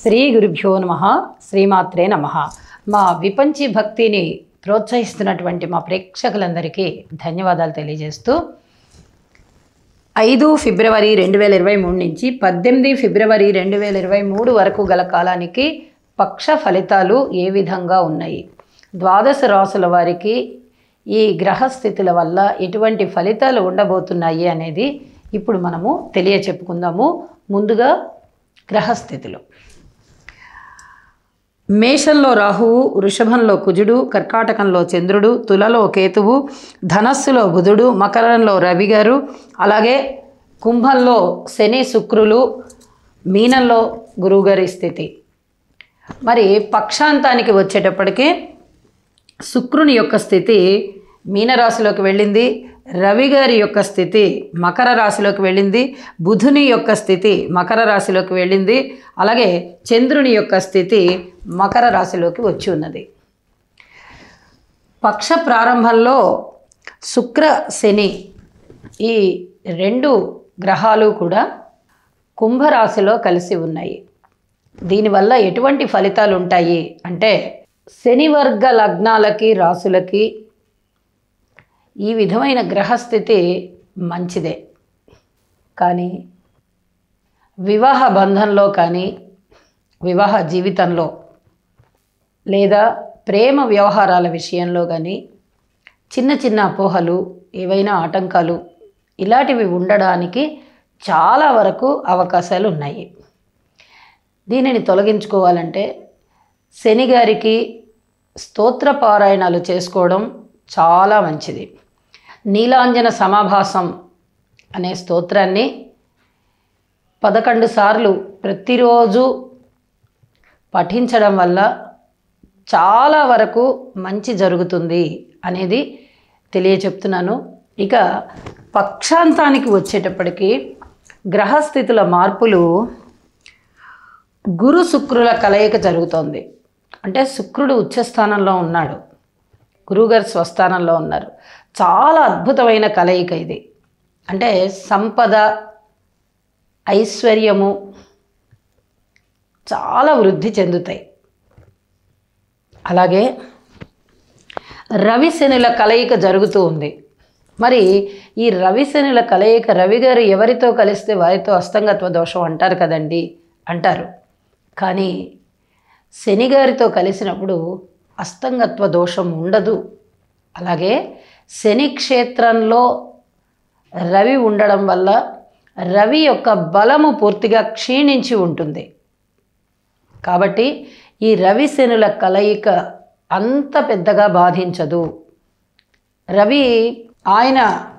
శ్రీ గురుభ్యో నమ శ్రీమాత్రే నమ మా విపంచి భక్తిని ప్రోత్సహిస్తున్నటువంటి మా ప్రేక్షకులందరికీ ధన్యవాదాలు తెలియజేస్తూ ఐదు ఫిబ్రవరి రెండు వేల ఇరవై మూడు నుంచి పద్దెనిమిది ఫిబ్రవరి రెండు వేల ఇరవై మూడు వరకు గల కాలానికి పక్ష ఫలితాలు ఏ విధంగా ఉన్నాయి ద్వాదశ రాసుల వారికి ఈ గ్రహస్థితుల వల్ల ఎటువంటి ఫలితాలు ఉండబోతున్నాయి అనేది ఇప్పుడు మనము తెలియ చెప్పుకుందాము ముందుగా గ్రహస్థితులు మేషంలో రాహువు వృషభంలో కుజుడు కర్కాటకంలో చంద్రుడు తులలో కేతువు ధనస్సులో బుధుడు మకరంలో రవి గారు అలాగే కుంభంలో శని శుక్రులు మీనంలో గురువుగారి స్థితి మరి పక్షాంతానికి వచ్చేటప్పటికి శుక్రుని యొక్క స్థితి మీనరాశిలోకి వెళ్ళింది రవి గారి యొక్క స్థితి మకర రాశిలోకి వెళ్ళింది బుధుని యొక్క స్థితి మకర రాశిలోకి వెళ్ళింది అలాగే చంద్రుని యొక్క స్థితి మకర రాశిలోకి వచ్చి ఉన్నది పక్ష ప్రారంభంలో శుక్ర శని ఈ రెండు గ్రహాలు కూడా కుంభరాశిలో కలిసి ఉన్నాయి దీనివల్ల ఎటువంటి ఫలితాలు ఉంటాయి అంటే శని వర్గ లగ్నాలకి రాసులకి ఈ విధమైన గ్రహస్థితి మంచిదే కానీ వివాహ బంధంలో కానీ వివాహ జీవితంలో లేదా ప్రేమ వ్యవహారాల విషయంలో కానీ చిన్న చిన్న అపోహలు ఏవైనా ఆటంకాలు ఇలాంటివి ఉండడానికి చాలా వరకు అవకాశాలు ఉన్నాయి దీనిని తొలగించుకోవాలంటే శని గారికి స్తోత్ర పారాయణాలు చేసుకోవడం చాలా మంచిది నీలాంజన సమాభాసం అనే స్తోత్రాన్ని పదకొండు సార్లు ప్రతిరోజు పఠించడం వల్ల చాలా వరకు మంచి జరుగుతుంది అనేది తెలియచెప్తున్నాను ఇక పక్షాంతానికి వచ్చేటప్పటికి గ్రహస్థితుల మార్పులు గురు శుక్రుల కలయిక జరుగుతోంది అంటే శుక్రుడు ఉచ్చస్థానంలో ఉన్నాడు గురువుగారు స్వస్థానంలో ఉన్నారు చాలా అద్భుతమైన కలయిక ఇది అంటే సంపద ఐశ్వర్యము చాలా వృద్ధి చెందుతాయి అలాగే రవిశనుల కలయిక జరుగుతూ ఉంది మరి ఈ రవిశనుల కలయిక రవి గారు ఎవరితో కలిస్తే వారితో అస్తంగత్వ దోషం అంటారు కదండి అంటారు కానీ శని గారితో కలిసినప్పుడు అస్తంగత్వ దోషం ఉండదు అలాగే శని క్షేత్రంలో రవి ఉండడం వల్ల రవి యొక్క బలము పూర్తిగా క్షీణించి ఉంటుంది కాబట్టి ఈ రవి శనుల కలయిక అంత పెద్దగా బాధించదు రవి ఆయన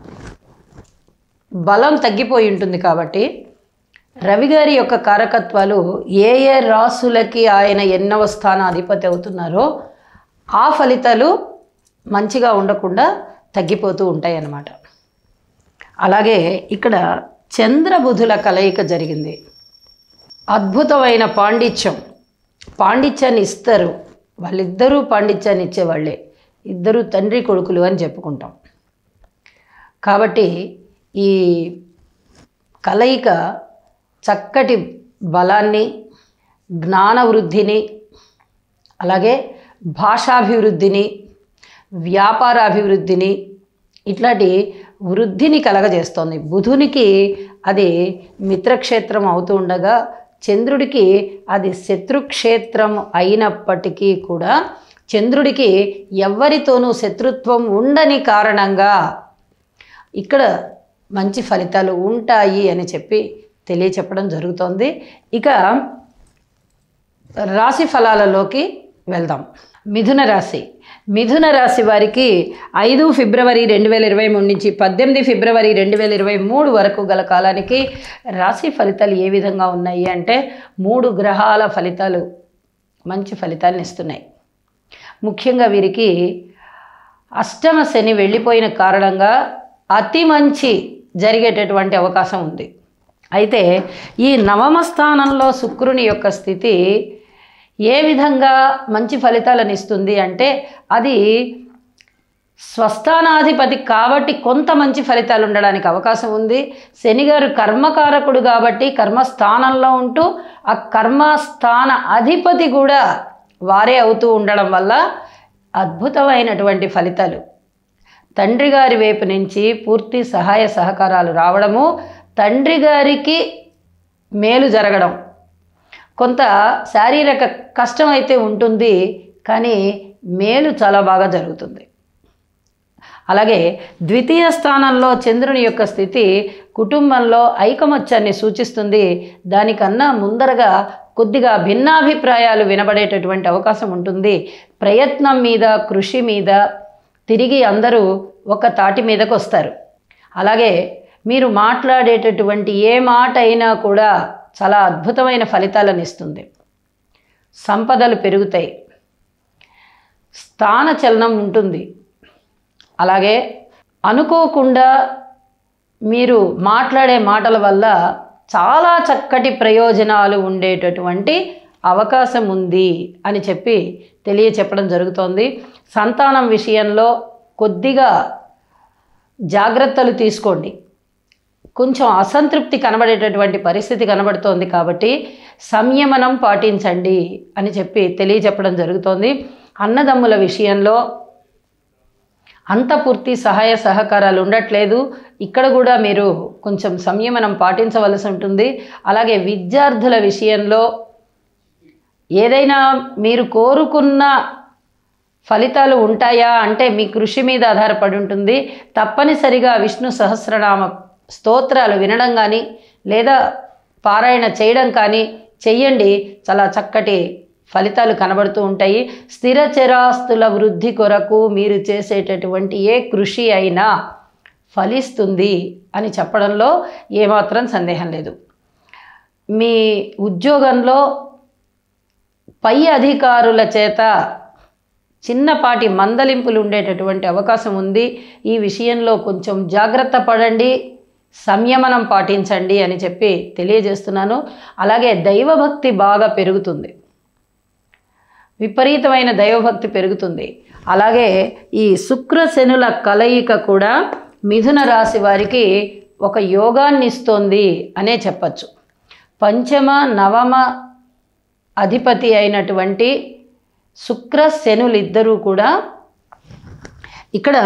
బలం తగ్గిపోయి ఉంటుంది కాబట్టి రవి గారి యొక్క కారకత్వాలు ఏ ఏ రాసులకి ఆయన ఎన్నవ స్థానాధిపతి అవుతున్నారో ఆ ఫలితాలు మంచిగా ఉండకుండా తగ్గిపోతూ ఉంటాయి అన్నమాట అలాగే ఇక్కడ చంద్రబుధుల కలయిక జరిగింది అద్భుతమైన పాండిత్యం పాండిత్యాన్ని ఇస్తారు వాళ్ళిద్దరూ పాండిత్యాన్ని ఇచ్చేవాళ్ళే ఇద్దరు తండ్రి కొడుకులు అని చెప్పుకుంటాం కాబట్టి ఈ కలయిక చక్కటి బలాన్ని జ్ఞాన వృద్ధిని అలాగే భాషాభివృద్ధిని వ్యాపారాభివృద్ధిని ఇట్లాంటి వృద్ధిని కలగజేస్తోంది బుధునికి అది మిత్రక్షేత్రం అవుతూ ఉండగా చంద్రుడికి అది శత్రుక్షేత్రం అయినప్పటికీ కూడా చంద్రుడికి ఎవ్వరితోనూ శత్రుత్వం ఉండని కారణంగా ఇక్కడ మంచి ఫలితాలు ఉంటాయి అని చెప్పి తెలియచెప్పడం జరుగుతోంది ఇక రాశి ఫలాలలోకి వెళ్దాం మిథున రాశి మిథున రాశి వారికి ఐదు ఫిబ్రవరి రెండు వేల ఇరవై మూడు నుంచి పద్దెనిమిది ఫిబ్రవరి రెండు వేల ఇరవై మూడు వరకు గల కాలానికి రాశి ఫలితాలు ఏ విధంగా ఉన్నాయి అంటే మూడు గ్రహాల ఫలితాలు మంచి ఫలితాలను ఇస్తున్నాయి ముఖ్యంగా వీరికి అష్టమ శని వెళ్ళిపోయిన కారణంగా అతి మంచి జరిగేటటువంటి అవకాశం ఉంది అయితే ఈ నవమ స్థానంలో శుక్రుని యొక్క స్థితి ఏ విధంగా మంచి ఫలితాలను ఇస్తుంది అంటే అది స్వస్థానాధిపతి కాబట్టి కొంత మంచి ఫలితాలు ఉండడానికి అవకాశం ఉంది శని గారు కర్మకారకుడు కాబట్టి కర్మస్థానంలో ఉంటూ ఆ కర్మస్థాన అధిపతి కూడా వారే అవుతూ ఉండడం వల్ల అద్భుతమైనటువంటి ఫలితాలు తండ్రి గారి వైపు నుంచి పూర్తి సహాయ సహకారాలు రావడము తండ్రి గారికి మేలు జరగడం కొంత శారీరక కష్టం అయితే ఉంటుంది కానీ మేలు చాలా బాగా జరుగుతుంది అలాగే ద్వితీయ స్థానంలో చంద్రుని యొక్క స్థితి కుటుంబంలో ఐకమత్యాన్ని సూచిస్తుంది దానికన్నా ముందరగా కొద్దిగా భిన్నాభిప్రాయాలు వినబడేటటువంటి అవకాశం ఉంటుంది ప్రయత్నం మీద కృషి మీద తిరిగి అందరూ ఒక తాటి మీదకు వస్తారు అలాగే మీరు మాట్లాడేటటువంటి ఏ మాట అయినా కూడా చాలా అద్భుతమైన ఫలితాలను ఇస్తుంది సంపదలు పెరుగుతాయి స్థాన చలనం ఉంటుంది అలాగే అనుకోకుండా మీరు మాట్లాడే మాటల వల్ల చాలా చక్కటి ప్రయోజనాలు ఉండేటటువంటి అవకాశం ఉంది అని చెప్పి తెలియచెప్పడం జరుగుతోంది సంతానం విషయంలో కొద్దిగా జాగ్రత్తలు తీసుకోండి కొంచెం అసంతృప్తి కనబడేటటువంటి పరిస్థితి కనబడుతోంది కాబట్టి సంయమనం పాటించండి అని చెప్పి తెలియచెప్పడం జరుగుతోంది అన్నదమ్ముల విషయంలో అంత పూర్తి సహాయ సహకారాలు ఉండట్లేదు ఇక్కడ కూడా మీరు కొంచెం సంయమనం పాటించవలసి ఉంటుంది అలాగే విద్యార్థుల విషయంలో ఏదైనా మీరు కోరుకున్న ఫలితాలు ఉంటాయా అంటే మీ కృషి మీద ఆధారపడి ఉంటుంది తప్పనిసరిగా విష్ణు సహస్రనామ స్తోత్రాలు వినడం కానీ లేదా పారాయణ చేయడం కానీ చెయ్యండి చాలా చక్కటి ఫలితాలు కనబడుతూ ఉంటాయి స్థిర చరాస్తుల వృద్ధి కొరకు మీరు చేసేటటువంటి ఏ కృషి అయినా ఫలిస్తుంది అని చెప్పడంలో ఏమాత్రం సందేహం లేదు మీ ఉద్యోగంలో పై అధికారుల చేత చిన్నపాటి మందలింపులు ఉండేటటువంటి అవకాశం ఉంది ఈ విషయంలో కొంచెం జాగ్రత్త పడండి సంయమనం పాటించండి అని చెప్పి తెలియజేస్తున్నాను అలాగే దైవభక్తి బాగా పెరుగుతుంది విపరీతమైన దైవభక్తి పెరుగుతుంది అలాగే ఈ శుక్ర శనుల కలయిక కూడా మిథున రాశి వారికి ఒక యోగాన్ని ఇస్తోంది అనే చెప్పచ్చు పంచమ నవమ అధిపతి అయినటువంటి శుక్ర శనులిద్దరూ కూడా ఇక్కడ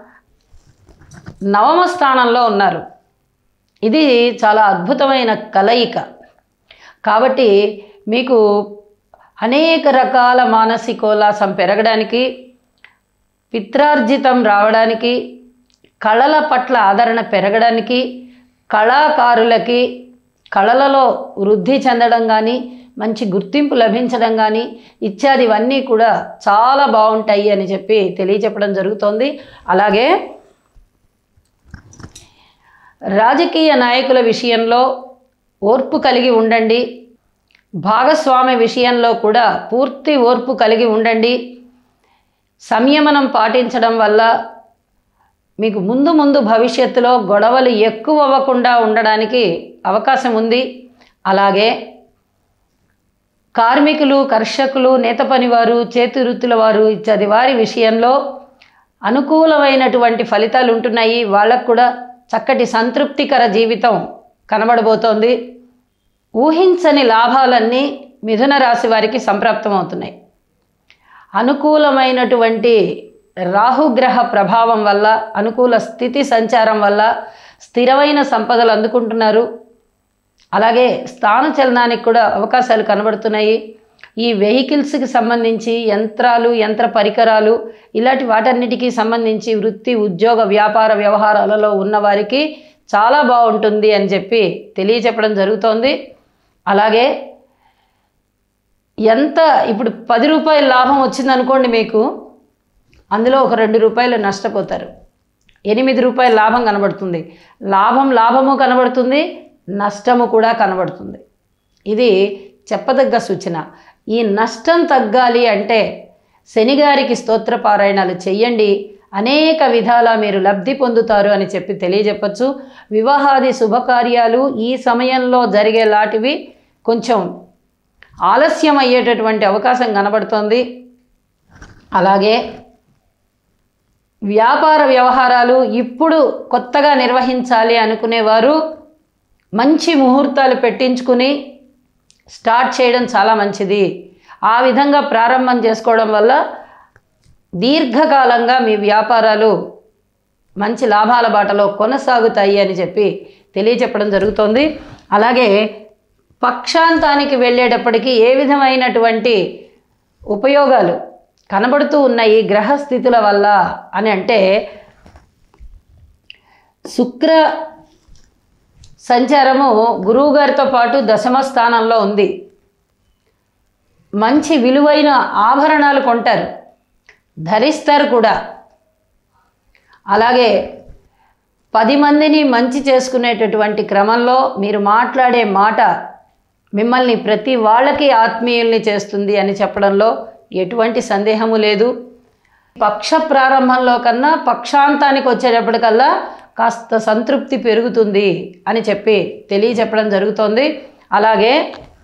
నవమ స్థానంలో ఉన్నారు ఇది చాలా అద్భుతమైన కలయిక కాబట్టి మీకు అనేక రకాల మానసికోల్లాసం పెరగడానికి పిత్రార్జితం రావడానికి కళల పట్ల ఆదరణ పెరగడానికి కళాకారులకి కళలలో వృద్ధి చెందడం కానీ మంచి గుర్తింపు లభించడం కానీ ఇత్యాదివన్నీ కూడా చాలా బాగుంటాయి అని చెప్పి తెలియచెప్పడం జరుగుతోంది అలాగే రాజకీయ నాయకుల విషయంలో ఓర్పు కలిగి ఉండండి భాగస్వామి విషయంలో కూడా పూర్తి ఓర్పు కలిగి ఉండండి సంయమనం పాటించడం వల్ల మీకు ముందు ముందు భవిష్యత్తులో గొడవలు ఎక్కువ అవ్వకుండా ఉండడానికి అవకాశం ఉంది అలాగే కార్మికులు కర్షకులు నేత పనివారు చేతి వృత్తుల వారు ఇత్యాది వారి విషయంలో అనుకూలమైనటువంటి ఫలితాలు ఉంటున్నాయి వాళ్ళకు కూడా చక్కటి సంతృప్తికర జీవితం కనబడబోతోంది ఊహించని లాభాలన్నీ మిథున రాశి వారికి సంప్రాప్తమవుతున్నాయి అనుకూలమైనటువంటి రాహుగ్రహ ప్రభావం వల్ల అనుకూల స్థితి సంచారం వల్ల స్థిరమైన సంపదలు అందుకుంటున్నారు అలాగే స్థాన చలనానికి కూడా అవకాశాలు కనబడుతున్నాయి ఈ వెహికల్స్కి సంబంధించి యంత్రాలు యంత్ర పరికరాలు ఇలాంటి వాటన్నిటికీ సంబంధించి వృత్తి ఉద్యోగ వ్యాపార వ్యవహారాలలో ఉన్నవారికి చాలా బాగుంటుంది అని చెప్పి తెలియచెప్పడం జరుగుతోంది అలాగే ఎంత ఇప్పుడు పది రూపాయల లాభం వచ్చిందనుకోండి మీకు అందులో ఒక రెండు రూపాయలు నష్టపోతారు ఎనిమిది రూపాయల లాభం కనబడుతుంది లాభం లాభము కనబడుతుంది నష్టము కూడా కనబడుతుంది ఇది చెప్పదగ్గ సూచన ఈ నష్టం తగ్గాలి అంటే శనిగారికి స్తోత్ర పారాయణాలు చెయ్యండి అనేక విధాల మీరు లబ్ధి పొందుతారు అని చెప్పి తెలియజెప్పచ్చు వివాహాది శుభకార్యాలు ఈ సమయంలో జరిగేలాంటివి కొంచెం ఆలస్యం అయ్యేటటువంటి అవకాశం కనబడుతోంది అలాగే వ్యాపార వ్యవహారాలు ఇప్పుడు కొత్తగా నిర్వహించాలి అనుకునేవారు మంచి ముహూర్తాలు పెట్టించుకుని స్టార్ట్ చేయడం చాలా మంచిది ఆ విధంగా ప్రారంభం చేసుకోవడం వల్ల దీర్ఘకాలంగా మీ వ్యాపారాలు మంచి లాభాల బాటలో కొనసాగుతాయి అని చెప్పి తెలియచెప్పడం జరుగుతోంది అలాగే పక్షాంతానికి వెళ్ళేటప్పటికీ ఏ విధమైనటువంటి ఉపయోగాలు కనబడుతూ ఉన్నాయి గ్రహస్థితుల వల్ల అని అంటే శుక్ర సంచారము గురువుగారితో పాటు దశమ స్థానంలో ఉంది మంచి విలువైన ఆభరణాలు కొంటారు ధరిస్తారు కూడా అలాగే పది మందిని మంచి చేసుకునేటటువంటి క్రమంలో మీరు మాట్లాడే మాట మిమ్మల్ని ప్రతి వాళ్ళకి ఆత్మీయుల్ని చేస్తుంది అని చెప్పడంలో ఎటువంటి సందేహము లేదు పక్ష ప్రారంభంలో కన్నా పక్షాంతానికి వచ్చేటప్పటికల్లా కాస్త సంతృప్తి పెరుగుతుంది అని చెప్పి తెలియచెప్పడం జరుగుతోంది అలాగే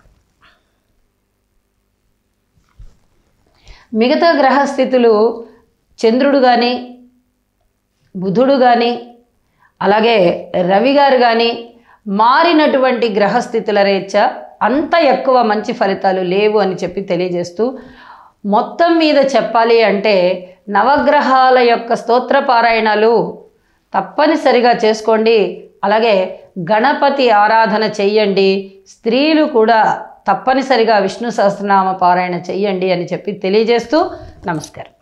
మిగతా గ్రహస్థితులు చంద్రుడు కానీ బుధుడు కానీ అలాగే రవి గారు కానీ మారినటువంటి గ్రహస్థితుల రీత్యా అంత ఎక్కువ మంచి ఫలితాలు లేవు అని చెప్పి తెలియజేస్తూ మొత్తం మీద చెప్పాలి అంటే నవగ్రహాల యొక్క స్తోత్ర పారాయణాలు తప్పనిసరిగా చేసుకోండి అలాగే గణపతి ఆరాధన చెయ్యండి స్త్రీలు కూడా తప్పనిసరిగా విష్ణు సహస్రనామ పారాయణ చెయ్యండి అని చెప్పి తెలియజేస్తూ నమస్కారం